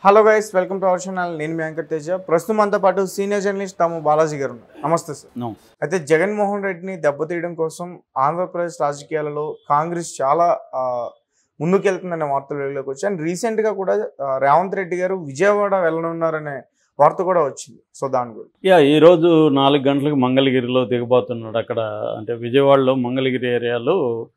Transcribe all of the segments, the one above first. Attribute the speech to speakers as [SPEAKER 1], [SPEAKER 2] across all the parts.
[SPEAKER 1] Hello guys welcome to our channel నేను మీ వెంకట్ తేజ ప్రస్తుతం అంతా పాటు సీనియర్ జర్నలిస్ట్ తాము బాలాజీ గారు ఉన్నారు నమస్తే సార్
[SPEAKER 2] No.
[SPEAKER 1] అయితే జగన్మోహన్ రెడ్డిని దెబ్బతీయడం కోసం ఆంధ్రప్రదేశ్ రాజకీయాలలో కాంగ్రెస్ చాలా ఆ, ముందుకెళ్తుందనే వార్తలు వెలుగులోకి వచ్చాయి అండ్ రీసెంట్ గా కూడా ఆ, రేవంత్ రెడ్డి గారు విజయవాడ వెళ్ళనున్నారనే వార్త కూడా వచ్చింది సో దాని గురించి
[SPEAKER 2] యా ఈరోజు నాలుగు గంటలకు మంగళగిరిలో దిగబోతున్నాడు అక్కడ అంటే విజయవాడలో మంగళగిరి ఏరియాలో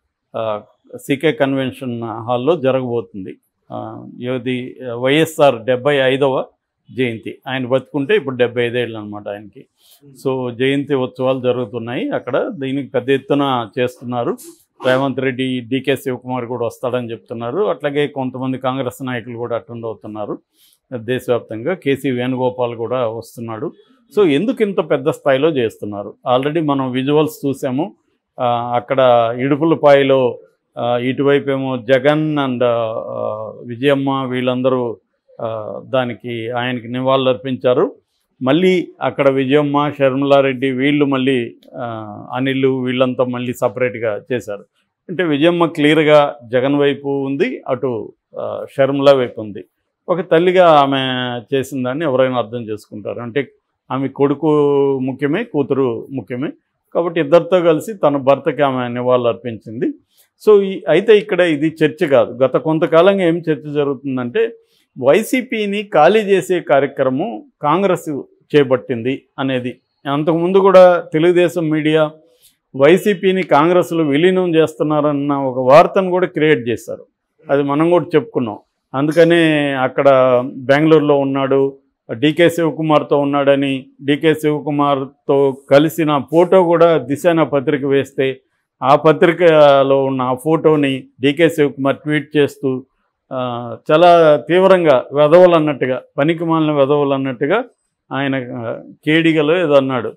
[SPEAKER 2] సికే కన్వెన్షన్ హాల్లో జరగబోతుంది ఆ, ఏది వైఎస్ఆర్ డెబ్బై ఐదవ జయంతి ఆయన బతుకుంటే ఇప్పుడు డెబ్బై ఐదేళ్ళు అనమాట ఆయనకి సో జయంతి ఉత్సవాలు జరుగుతున్నాయి అక్కడ దీనికి పెద్ద ఎత్తున చేస్తున్నారు రేవంత్ రెడ్డి డికే శివకుమార్ కూడా వస్తాడని చెప్తున్నారు అట్లాగే కొంతమంది కాంగ్రెస్ నాయకులు కూడా అటెండ్ అవుతున్నారు దేశవ్యాప్తంగా కేసీ వేణుగోపాల్ కూడా వస్తున్నాడు సో ఎందుకు ఇంత పెద్ద స్థాయిలో చేస్తున్నారు ఆల్రెడీ మనం విజువల్స్ చూసాము ఆ, అక్కడ ఇడుపులపాయలో ఆ, ఇటువైపు ఏమో జగన్ అండ్ ఆ, విజయమ్మ వీళ్ళందరూ ఆ, దానికి ఆయనకి నివాళులు అర్పించారు మళ్ళీ అక్కడ విజయమ్మ షర్మిలారెడ్డి వీళ్ళు మళ్ళీ ఆ, అనిల్ వీళ్ళంతా మళ్ళీ సపరేట్గా చేశారు అంటే విజయమ్మ క్లియర్గా జగన్ వైపు ఉంది అటు ఆ, షర్మిల వైపు ఉంది ఒక తల్లిగా ఆమె చేసిన దాన్ని ఎవరైనా అర్థం చేసుకుంటారు అంటే ఆమె కొడుకు ముఖ్యమే కూతురు ముఖ్యమే కాబట్టి ఇద్దరితో కలిసి తన భర్తకి ఆమె నివాళులు అర్పించింది సో ఈ అయితే ఇక్కడ ఇది చర్చ కాదు గత కొంతకాలంగా ఏం చర్చ జరుగుతుందంటే వైసీపీని ఖాళీ చేసే కార్యక్రమం కాంగ్రెస్ చేపట్టింది అనేది అంతకుముందు కూడా తెలుగుదేశం మీడియా వైసీపీని కాంగ్రెస్లో విలీనం చేస్తున్నారన్న ఒక వార్తను కూడా క్రియేట్ చేశారు అది మనం కూడా చెప్పుకున్నాం అందుకనే అక్కడ బెంగళూరులో ఉన్నాడు డీకే శివకుమార్తో ఉన్నాడని డీకే శివకుమార్తో కలిసిన ఫోటో కూడా దిశాన పత్రిక వేస్తే ఆ పత్రికలో ఉన్న ఆ ఫోటోని డీకే శివకుమార్ ట్వీట్ చేస్తూ ఆ, చాలా తీవ్రంగా వెధవలు అన్నట్టుగా పనికి మాలిన వెధవలు అన్నట్టుగా ఆయన ఆ, కేడిగలో ఏదో అన్నాడు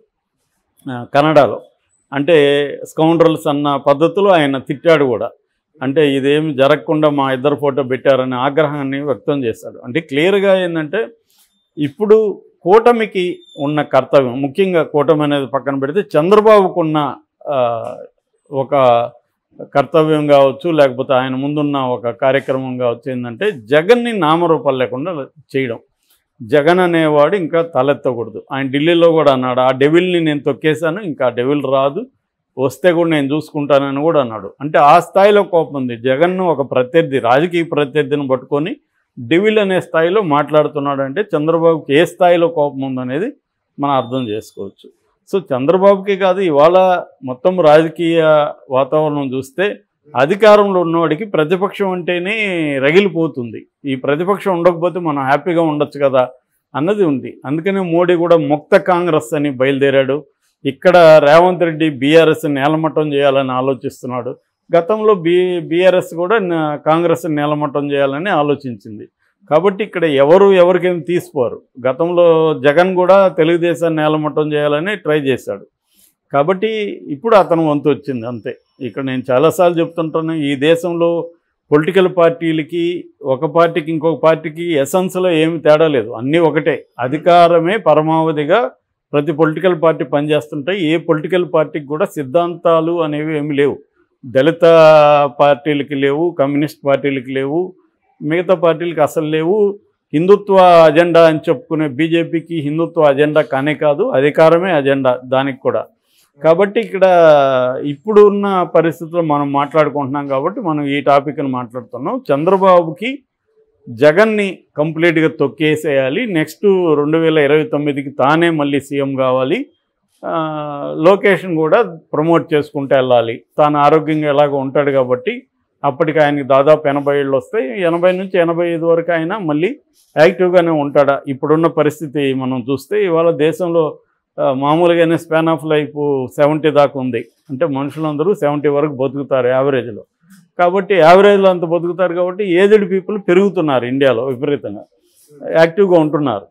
[SPEAKER 2] ఆ, కన్నడలో అంటే స్కౌండ్రల్స్ అన్న పద్ధతిలో ఆయన తిట్టాడు కూడా అంటే ఇదేం జరగకుండా మా ఇద్దరు ఫోటో పెట్టారనే ఆగ్రహాన్ని వ్యక్తం చేశాడు అంటే క్లియర్గా ఏంటంటే ఇప్పుడు కూటమికి ఉన్న కర్తవ్యం ముఖ్యంగా కూటమి అనేది పక్కన పెడితే చంద్రబాబుకున్న ఆ, ఒక కర్తవ్యం కావచ్చు లేకపోతే ఆయన ముందున్న ఒక కార్యక్రమం కావచ్చు ఏంటంటే జగన్ని నామరూపాలు లేకుండా చేయడం జగన్ అనేవాడు ఇంకా తలెత్తకూడదు ఆయన ఢిల్లీలో కూడా అన్నాడు ఆ డెవిల్ని నేను తొక్కేశాను ఇంకా ఆ డెవిల్ రాదు వస్తే కూడా నేను చూసుకుంటానని కూడా అన్నాడు అంటే ఆ స్థాయిలో కోపం ఉంది జగన్ను ఒక ప్రత్యర్థి రాజకీయ ప్రత్యర్థిని పట్టుకొని డెవిల్ అనే స్థాయిలో మాట్లాడుతున్నాడు అంటే చంద్రబాబుకి ఏ స్థాయిలో కోపం ఉందనేది మనం అర్థం చేసుకోవచ్చు సో చంద్రబాబుకి కాదు ఇవాళ మొత్తం రాజకీయ వాతావరణం చూస్తే అధికారంలో ఉన్నవాడికి ప్రతిపక్షం అంటేనే రగిలిపోతుంది ఈ ప్రతిపక్షం ఉండకపోతే మనం హ్యాపీగా ఉండొచ్చు కదా అన్నది ఉంది అందుకనే మోడీ కూడా ముక్త కాంగ్రెస్ అని బయలుదేరాడు ఇక్కడ రేవంత్ రెడ్డి బీఆర్ఎస్ నేలమట్టం చేయాలని ఆలోచిస్తున్నాడు గతంలో బీ బీఆర్ఎస్ కూడా న- కాంగ్రెస్ నేలమట్టం చేయాలని ఆలోచించింది కాబట్టి ఇక్కడ ఎవరు ఎవరికేం తీసిపోరు గతంలో జగన్ కూడా తెలుగుదేశాన్ని నేలమట్టం చేయాలని ట్రై చేశాడు కాబట్టి ఇప్పుడు అతను వంతు వచ్చింది అంతే ఇక్కడ నేను చాలాసార్లు చెప్తుంటాను ఈ దేశంలో పొలిటికల్ పార్టీలకి ఒక పార్టీకి ఇంకొక పార్టీకి ఎసెన్స్లో ఏమి తేడా లేదు అన్నీ ఒకటే అధికారమే పరమావధిగా ప్రతి పొలిటికల్ పార్టీ పనిచేస్తుంటాయి ఏ పొలిటికల్ పార్టీకి కూడా సిద్ధాంతాలు అనేవి ఏమి లేవు దళిత పార్టీలకి లేవు కమ్యూనిస్ట్ పార్టీలకి లేవు మిగతా పార్టీలకి అసలు లేవు హిందుత్వ అజెండా అని చెప్పుకునే బీజేపీకి హిందుత్వ అజెండా కానే కాదు అధికారమే అజెండా దానికి కూడా కాబట్టి ఇక్కడ ఇప్పుడు ఉన్న పరిస్థితుల్లో మనం మాట్లాడుకుంటున్నాం కాబట్టి మనం ఈ టాపిక్ని మాట్లాడుతున్నాం చంద్రబాబుకి జగన్ని కంప్లీట్గా తొక్కేసేయాలి నెక్స్ట్ రెండు వేల ఇరవై తొమ్మిదికి తానే మళ్ళీ సీఎం కావాలి ఆ, లోకేష్ని కూడా ప్రమోట్ చేసుకుంటూ వెళ్ళాలి తాను ఆరోగ్యంగా ఎలాగో ఉంటాడు కాబట్టి అప్పటికి ఆయనకి దాదాపు ఎనభై ఏళ్ళు వస్తాయి ఎనభై నుంచి ఎనభై ఐదు వరకు ఆయన మళ్ళీ యాక్టివ్గానే ఉంటాడా ఇప్పుడున్న పరిస్థితి మనం చూస్తే ఇవాళ దేశంలో ఆ, మామూలుగానే స్పాన్ ఆఫ్ లైఫ్ సెవెంటీ దాకా ఉంది అంటే మనుషులందరూ సెవెంటీ వరకు బతుకుతారు యావరేజ్లో కాబట్టి యావరేజ్లో అంత బతుకుతారు కాబట్టి ఏజ్డ్ పీపుల్ పెరుగుతున్నారు ఇండియాలో విపరీతంగా యాక్టివ్గా ఉంటున్నారు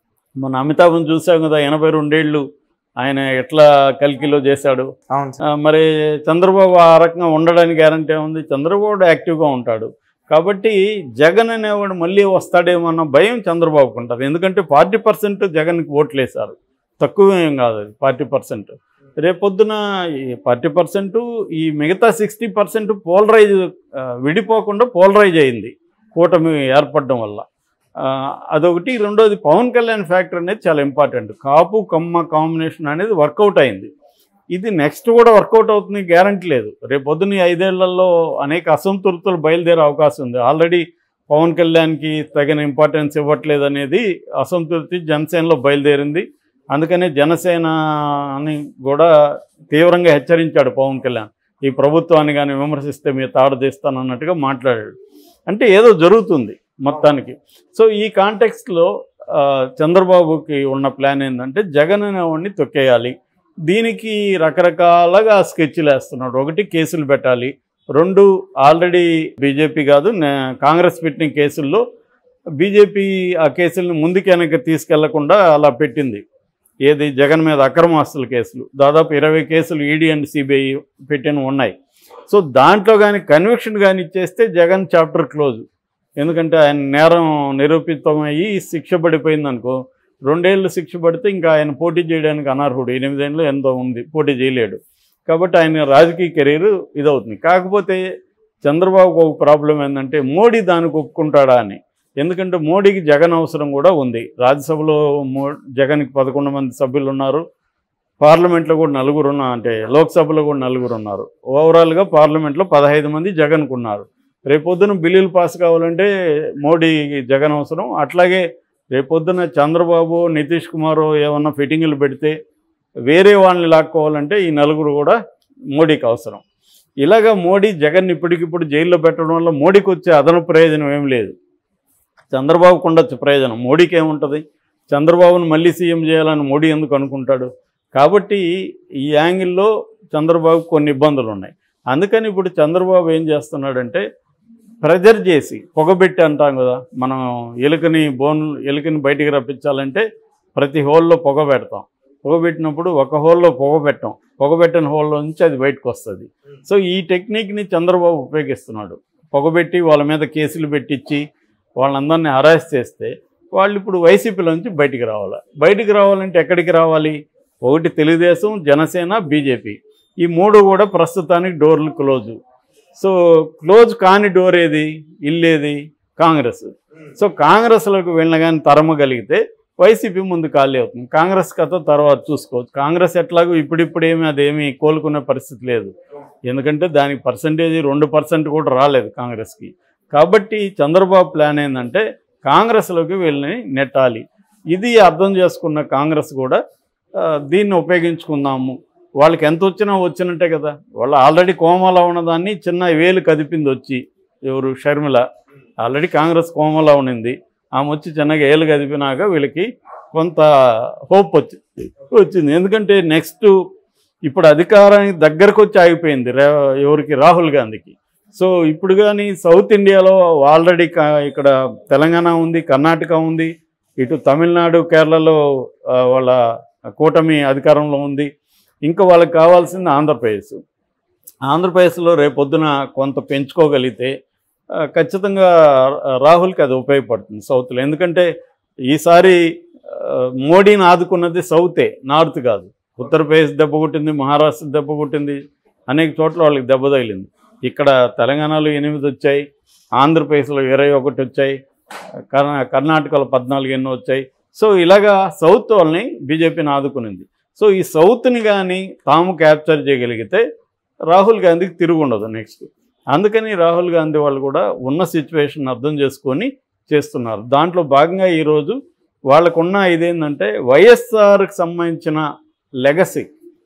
[SPEAKER 2] మన అమితాబ్ని చూసాం కదా ఎనభై రెండేళ్ళు ఆయన ఎట్లా కల్కిలో చేశాడు
[SPEAKER 1] అవును సార్
[SPEAKER 2] ఆ, మరి చంద్రబాబు ఆ రకంగా ఉండడానికి గ్యారంటీ ఉంది చంద్రబాబు యాక్టివ్గా ఉంటాడు కాబట్టి జగన్ అనేవాడు మళ్ళీ వస్తాడేమో అన్న భయం చంద్రబాబుకు ఉంటుంది ఎందుకంటే ఫార్టీ పర్సెంట్ జగన్కి ఓట్లు వేశారు తక్కువ ఏం కాదు అది ఫార్టీ పర్సెంట్ రేపొద్దున ఈ ఫార్టీ పర్సెంట్ ఈ మిగతా సిక్స్టీ పర్సెంట్ పోలరైజ్ విడిపోకుండా పోలరైజ్ అయింది కూటమి ఏర్పడడం వల్ల ఆ, అదొకటి రెండోది పవన్ కళ్యాణ్ ఫ్యాక్టర్ అనేది చాలా ఇంపార్టెంట్ కాపు కమ్మ కాంబినేషన్ అనేది వర్కౌట్ అయింది ఇది నెక్స్ట్ కూడా వర్కౌట్ అవుతుంది గ్యారంటీ లేదు రేపు పొద్దున్న ఈ ఐదేళ్లలో అనేక అసంతృప్తులు బయలుదేరే అవకాశం ఉంది ఆల్రెడీ పవన్ కళ్యాణ్కి తగిన ఇంపార్టెన్స్ ఇవ్వట్లేదు అనేది అసంతృప్తి జనసేనలో బయలుదేరింది అందుకనే జనసేన అని కూడా తీవ్రంగా హెచ్చరించాడు పవన్ కళ్యాణ్ ఈ ప్రభుత్వాన్ని కానీ విమర్శిస్తే మీరు తాడదీస్తాను అన్నట్టుగా మాట్లాడాడు అంటే ఏదో జరుగుతుంది మొత్తానికి సో ఈ కాంటెక్స్ట్లో చంద్రబాబుకి ఉన్న ప్లాన్ ఏంటంటే జగన్ అనేవాడిని తొక్కేయాలి దీనికి రకరకాలుగా స్కెచ్లు వేస్తున్నాడు ఒకటి కేసులు పెట్టాలి రెండు ఆల్రెడీ బీజేపీ కాదు నే- కాంగ్రెస్ పెట్టిన కేసుల్లో బీజేపీ ఆ కేసులను ముందుకు వెనక్కి తీసుకెళ్లకుండా అలా పెట్టింది ఏది జగన్ మీద అక్రమాస్తుల కేసులు దాదాపు ఇరవై కేసులు ఈడీ అండ్ సిబిఐ పెట్టిన ఉన్నాయి సో దాంట్లో కానీ కన్విక్షన్ కానీ ఇచ్చేస్తే జగన్ చాప్టర్ క్లోజ్ ఎందుకంటే ఆయన నేరం నిరూపితమయ్యి శిక్ష పడిపోయింది అనుకో రెండేళ్ళు శిక్ష పడితే ఇంకా ఆయన పోటీ చేయడానికి అనర్హుడు ఎనిమిదేళ్ళు ఎంతో ఉంది పోటీ చేయలేడు కాబట్టి ఆయన రాజకీయ కెరీర్ ఇదవుతుంది కాకపోతే చంద్రబాబుకు ఒక ప్రాబ్లం ఏంటంటే మోడీ దానికి ఒప్పుకుంటాడా అని ఎందుకంటే మోడీకి జగన్ అవసరం కూడా ఉంది రాజ్యసభలో మో జగన్కి పదకొండు మంది సభ్యులు ఉన్నారు పార్లమెంట్లో కూడా నలుగురు ఉన్నా అంటే లోక్సభలో కూడా నలుగురు ఉన్నారు ఓవరాల్గా పార్లమెంట్లో పదహైదు మంది జగన్కు ఉన్నారు రేపొద్దున బిల్లులు పాస్ కావాలంటే మోడీకి జగన్ అవసరం అట్లాగే రేపొద్దున చంద్రబాబు నితీష్ కుమార్ ఏమన్నా ఫిట్టింగులు పెడితే వేరే వాళ్ళని లాక్కోవాలంటే ఈ నలుగురు కూడా మోడీకి అవసరం ఇలాగా మోడీ జగన్ ఇప్పటికిప్పుడు జైల్లో పెట్టడం వల్ల మోడీకి వచ్చే అదనపు ప్రయోజనం ఏం లేదు చంద్రబాబుకు ఉండొచ్చు ప్రయోజనం మోడీకి ఏముంటుంది చంద్రబాబును మళ్ళీ సీఎం చేయాలని మోడీ ఎందుకు అనుకుంటాడు కాబట్టి ఈ యాంగిల్లో చంద్రబాబు కొన్ని ఇబ్బందులు ఉన్నాయి అందుకని ఇప్పుడు చంద్రబాబు ఏం చేస్తున్నాడంటే ప్రెజర్ చేసి పొగబెట్టి అంటాం కదా మనం ఎలుకని బోన్ ఎలుకని బయటికి రప్పించాలంటే ప్రతి హోల్లో పొగ పెడతాం పొగ పెట్టినప్పుడు ఒక హోల్లో పొగ పెట్టాం పొగ పెట్టిన హోల్లో నుంచి అది బయటకు వస్తుంది సో ఈ టెక్నిక్ని చంద్రబాబు ఉపయోగిస్తున్నాడు పొగబెట్టి వాళ్ళ మీద కేసులు పెట్టించి వాళ్ళందరినీ హరాస్ చేస్తే వాళ్ళు ఇప్పుడు వైసీపీలోంచి బయటికి రావాలి బయటికి రావాలంటే ఎక్కడికి రావాలి ఒకటి తెలుగుదేశం జనసేన బీజేపీ ఈ మూడు కూడా ప్రస్తుతానికి డోర్లు క్లోజు సో క్లోజ్ కాని డోర్ ఏది ఇల్లేది కాంగ్రెస్ సో కాంగ్రెస్లోకి వెళ్ళిన కానీ తరమగలిగితే వైసీపీ ముందు ఖాళీ అవుతుంది కాంగ్రెస్ కథ తర్వాత చూసుకోవచ్చు కాంగ్రెస్ ఎట్లాగో ఇప్పుడిప్పుడు ఏమీ అదేమీ కోలుకునే పరిస్థితి లేదు ఎందుకంటే దానికి పర్సంటేజ్ రెండు పర్సెంట్ కూడా రాలేదు కాంగ్రెస్కి కాబట్టి చంద్రబాబు ప్లాన్ ఏంటంటే కాంగ్రెస్లోకి వీళ్ళని నెట్టాలి ఇది అర్థం చేసుకున్న కాంగ్రెస్ కూడా ఆ, దీన్ని ఉపయోగించుకుందాము వాళ్ళకి ఎంత వచ్చినా వచ్చినట్టే కదా వాళ్ళు ఆల్రెడీ కోమలో ఉన్నదాన్ని చిన్న వేలు కదిపింది వచ్చి ఎవరు షర్మిల ఆల్రెడీ కాంగ్రెస్ కోమలో ఉన్నింది ఆమె వచ్చి చిన్నగా ఏలు కదిపినాక వీళ్ళకి కొంత హోప్ వచ్చింది వచ్చింది ఎందుకంటే నెక్స్ట్ ఇప్పుడు అధికారానికి దగ్గరకు వచ్చి ఆగిపోయింది రే ఎవరికి రాహుల్ గాంధీకి సో ఇప్పుడు కానీ సౌత్ ఇండియాలో ఆల్రెడీ కా- ఇక్కడ తెలంగాణ ఉంది కర్ణాటక ఉంది ఇటు తమిళనాడు కేరళలో ఆ, వాళ్ళ కూటమి అధికారంలో ఉంది ఇంకా వాళ్ళకి కావాల్సింది ఆంధ్రప్రదేశ్ ఆంధ్రప్రదేశ్లో రేపొద్దున కొంత పెంచుకోగలిగితే ఆ, ఖచ్చితంగా రాహుల్కి అది ఉపయోగపడుతుంది సౌత్లో ఎందుకంటే ఈసారి ఆ, మోడీని ఆదుకున్నది సౌతే నార్త్ కాదు ఉత్తరప్రదేశ్ దెబ్బ కొట్టింది మహారాష్ట్ర దెబ్బ కొట్టింది అనేక చోట్ల వాళ్ళకి దెబ్బ తగిలింది ఇక్కడ తెలంగాణలో ఎనిమిది వచ్చాయి ఆంధ్రప్రదేశ్లో ఇరవై ఒకటి వచ్చాయి కర్ణా కర్ణాటకలో పద్నాలుగు ఎన్నో వచ్చాయి సో ఇలాగా సౌత్ వాళ్ళని బీజేపీని ఆదుకునింది సో ఈ సౌత్ని కానీ తాము క్యాప్చర్ చేయగలిగితే రాహుల్ గాంధీకి తిరుగు ఉండదు నెక్స్ట్ అందుకని రాహుల్ గాంధీ వాళ్ళు కూడా ఉన్న సిచ్యువేషన్ అర్థం చేసుకొని చేస్తున్నారు దాంట్లో భాగంగా ఈరోజు వాళ్ళకున్న ఇదేంటంటే వైఎస్ఆర్కి సంబంధించిన లెగసీ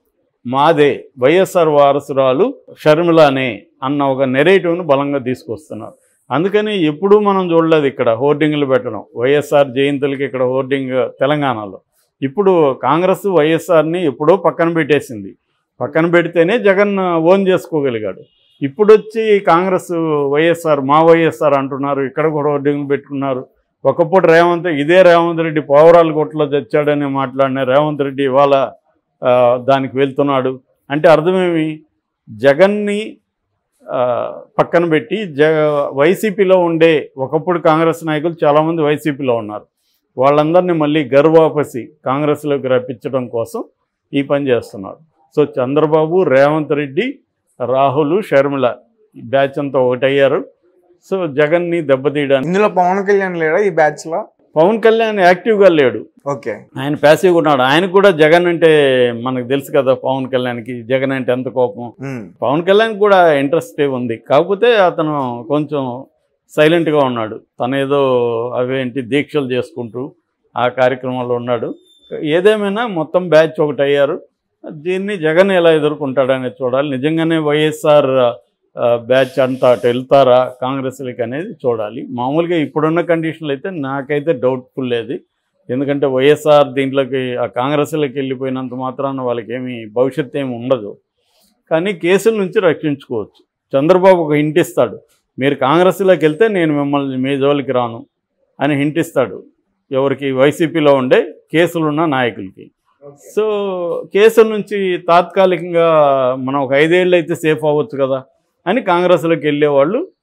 [SPEAKER 2] మాదే వైఎస్ఆర్ వారసురాలు షర్మిలానే అన్న ఒక నెరేటివ్ను బలంగా తీసుకొస్తున్నారు అందుకని ఎప్పుడూ మనం చూడలేదు ఇక్కడ హోర్డింగ్లు పెట్టడం వైఎస్ఆర్ జయంతులకి ఇక్కడ హోర్డింగ్ తెలంగాణలో ఇప్పుడు కాంగ్రెస్ వైఎస్ఆర్ని ఎప్పుడో పక్కన పెట్టేసింది పక్కన పెడితేనే జగన్ ఓన్ చేసుకోగలిగాడు ఇప్పుడు వచ్చి కాంగ్రెస్ వైఎస్ఆర్ మా వైఎస్ఆర్ అంటున్నారు ఇక్కడ కూడా హోర్డింగ్లు పెట్టుకున్నారు ఒకప్పుడు రేవంత్ ఇదే రేవంత్ రెడ్డి పౌరాల గుట్టలో తెచ్చాడని మాట్లాడిన రేవంత్ రెడ్డి ఇవాళ ఆ, దానికి వెళ్తున్నాడు అంటే అర్థమేమి జగన్ని ఆ, పక్కన పెట్టి జ వైసీపీలో ఉండే ఒకప్పుడు కాంగ్రెస్ నాయకులు చాలామంది వైసీపీలో ఉన్నారు వాళ్ళందరినీ మళ్ళీ గర్వాపసి కాంగ్రెస్లోకి రప్పించడం కోసం ఈ పని చేస్తున్నారు సో చంద్రబాబు రేవంత్ రెడ్డి రాహుల్ షర్మిల ఈ బ్యాచ్ అంతా ఒకటయ్యారు సో జగన్ని దెబ్బతీయడానికి
[SPEAKER 1] ఇందులో పవన్ కళ్యాణ్ లేడా ఈ బ్యాచ్ లో
[SPEAKER 2] పవన్ కళ్యాణ్ యాక్టివ్గా లేడు
[SPEAKER 1] ఓకే
[SPEAKER 2] ఆయన ప్యాసివ్గా ఉన్నాడు ఆయన కూడా జగన్ అంటే మనకు తెలుసు కదా పవన్ కళ్యాణ్కి జగన్ అంటే ఎంత కోపం
[SPEAKER 1] ఉమ్,
[SPEAKER 2] పవన్ కళ్యాణ్ కూడా ఇంట్రెస్టే ఉంది కాకపోతే అతను కొంచెం సైలెంట్గా ఉన్నాడు తను ఏదో అవేంటి దీక్షలు చేసుకుంటూ ఆ కార్యక్రమంలో ఉన్నాడు ఏదేమైనా మొత్తం బ్యాచ్ ఒకటి అయ్యారు దీన్ని జగన్ ఎలా ఎదుర్కొంటాడనేది చూడాలి నిజంగానే వైఎస్ఆర్ ఆ, బ్యాచ్ అంతా అటు వెళ్తారా కాంగ్రెస్లకి అనేది చూడాలి మామూలుగా ఇప్పుడున్న కండిషన్లు అయితే నాకైతే డౌట్ఫుల్ లేదు ఎందుకంటే వైఎస్ఆర్ దీంట్లోకి ఆ కాంగ్రెస్లోకి వెళ్ళిపోయినంత మాత్రాన వాళ్ళకి ఏమీ భవిష్యత్తు ఏమి ఉండదు కానీ కేసుల నుంచి రక్షించుకోవచ్చు చంద్రబాబు ఒక హింట్ ఇస్తాడు మీరు కాంగ్రెస్లోకి వెళ్తే నేను మిమ్మల్ని మీ జోలికి రాను అని హింట్ ఇస్తాడు ఎవరికి వైసీపీలో ఉండే కేసులున్న నాయకులకి సో కేసుల నుంచి తాత్కాలికంగా మనం ఒక ఐదేళ్ళు అయితే సేఫ్ అవ్వచ్చు కదా అని కాంగ్రెస్లోకి వెళ్ళేవాళ్ళు